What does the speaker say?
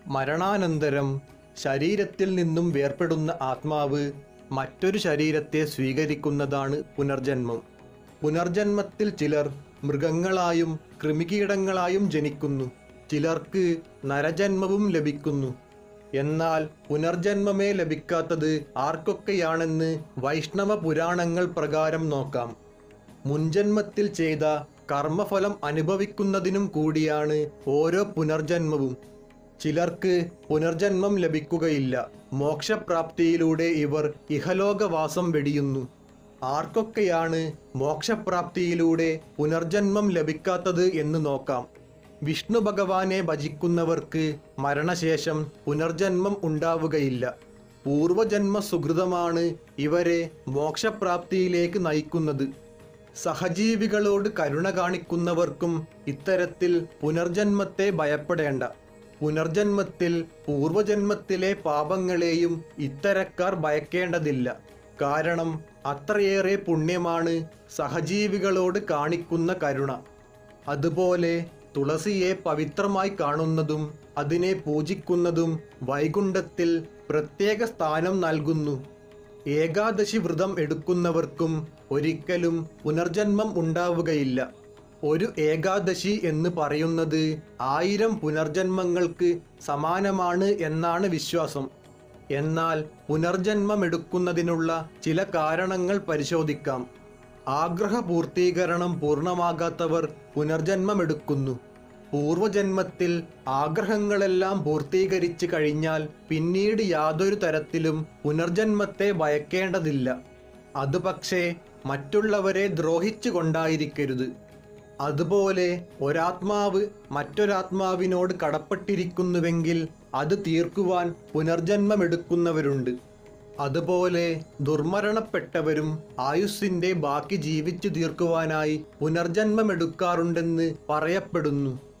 മരണാനന്തരം ശരീരത്തിൽ നിന്നും വേർപെടുന്ന ആത്മാവ് മറ്റൊരു ശരീരത്തെ സ്വീകരിക്കുന്നതാണ് പുനർജന്മം പുനർജന്മത്തിൽ ചിലർ മൃഗങ്ങളായും കൃമികീടങ്ങളായും ജനിക്കുന്നു ചിലർക്ക് നരജന്മവും ലഭിക്കുന്നു എന്നാൽ പുനർജന്മമേ ലഭിക്കാത്തത് ആർക്കൊക്കെയാണെന്ന് വൈഷ്ണവ പുരാണങ്ങൾ പ്രകാരം നോക്കാം മുൻജന്മത്തിൽ ചെയ്ത കർമ്മഫലം അനുഭവിക്കുന്നതിനും കൂടിയാണ് ഓരോ പുനർജന്മവും ചിലർക്ക് പുനർജന്മം ലഭിക്കുകയില്ല മോക്ഷപ്രാപ്തിയിലൂടെ ഇവർ ഇഹലോകവാസം വെടിയുന്നു ആർക്കൊക്കെയാണ് മോക്ഷപ്രാപ്തിയിലൂടെ പുനർജന്മം ലഭിക്കാത്തത് എന്ന് നോക്കാം വിഷ്ണു ഭഗവാനെ ഭജിക്കുന്നവർക്ക് മരണശേഷം പുനർജന്മം ഉണ്ടാവുകയില്ല പൂർവജന്മ സുഹൃതമാണ് ഇവരെ മോക്ഷപ്രാപ്തിയിലേക്ക് നയിക്കുന്നത് സഹജീവികളോട് കരുണ കാണിക്കുന്നവർക്കും ഇത്തരത്തിൽ പുനർജന്മത്തെ ഭയപ്പെടേണ്ട പുനർജന്മത്തിൽ പൂർവജന്മത്തിലെ പാപങ്ങളെയും ഇത്തരക്കാർ ഭയക്കേണ്ടതില്ല കാരണം അത്രയേറെ പുണ്യമാണ് സഹജീവികളോട് കാണിക്കുന്ന കരുണ അതുപോലെ തുളസിയെ പവിത്രമായി കാണുന്നതും അതിനെ പൂജിക്കുന്നതും വൈകുണ്ഠത്തിൽ പ്രത്യേക സ്ഥാനം നൽകുന്നു ഏകാദശി വ്രതം എടുക്കുന്നവർക്കും ഒരിക്കലും പുനർജന്മം ഉണ്ടാവുകയില്ല ഒരു ഏകാദശി എന്ന് പറയുന്നത് ആയിരം പുനർജന്മങ്ങൾക്ക് സമാനമാണ് എന്നാണ് വിശ്വാസം എന്നാൽ പുനർജന്മമെടുക്കുന്നതിനുള്ള ചില കാരണങ്ങൾ പരിശോധിക്കാം ആഗ്രഹ പൂർത്തീകരണം പൂർണ്ണമാകാത്തവർ പുനർജന്മമെടുക്കുന്നു പൂർവജന്മത്തിൽ ആഗ്രഹങ്ങളെല്ലാം പൂർത്തീകരിച്ചു കഴിഞ്ഞാൽ പിന്നീട് യാതൊരു തരത്തിലും പുനർജന്മത്തെ ഭയക്കേണ്ടതില്ല അത് പക്ഷേ മറ്റുള്ളവരെ ദ്രോഹിച്ചു കൊണ്ടായിരിക്കരുത് അതുപോലെ ഒരാത്മാവ് മറ്റൊരാത്മാവിനോട് കടപ്പെട്ടിരിക്കുന്നുവെങ്കിൽ അത് തീർക്കുവാൻ പുനർജന്മമെടുക്കുന്നവരുണ്ട് അതുപോലെ ദുർമരണപ്പെട്ടവരും ആയുസ്സിന്റെ ബാക്കി ജീവിച്ചു തീർക്കുവാനായി പുനർജന്മമെടുക്കാറുണ്ടെന്ന് പറയപ്പെടുന്നു